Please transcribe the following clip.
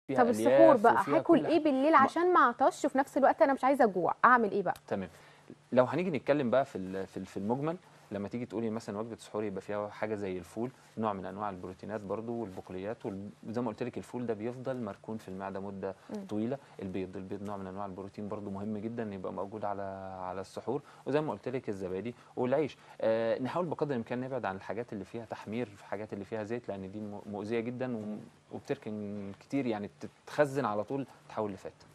فيها طب ألياف السحور بقى وفيها هاكل كل ايه بالليل عشان ما اعطش وفي نفس الوقت انا مش عايزه اجوع اعمل ايه بقى تمام لو هنيجي نتكلم بقى في ال- في ال- في المجمل لما تيجي تقولي مثلا وجبه سحور يبقى فيها حاجه زي الفول نوع من انواع البروتينات برضو والبقوليات وزي ما قلت لك الفول ده بيفضل مركون في المعده مده مم. طويله البيض البيض نوع من انواع البروتين برضو مهم جدا إن يبقى موجود على على السحور وزي ما قلت لك الزبادي والعيش آه نحاول بقدر الامكان نبعد عن الحاجات اللي فيها تحمير الحاجات اللي فيها زيت لان دي م- مؤذيه جدا و- وبتركن كتير يعني تتخزن على طول تحول لفات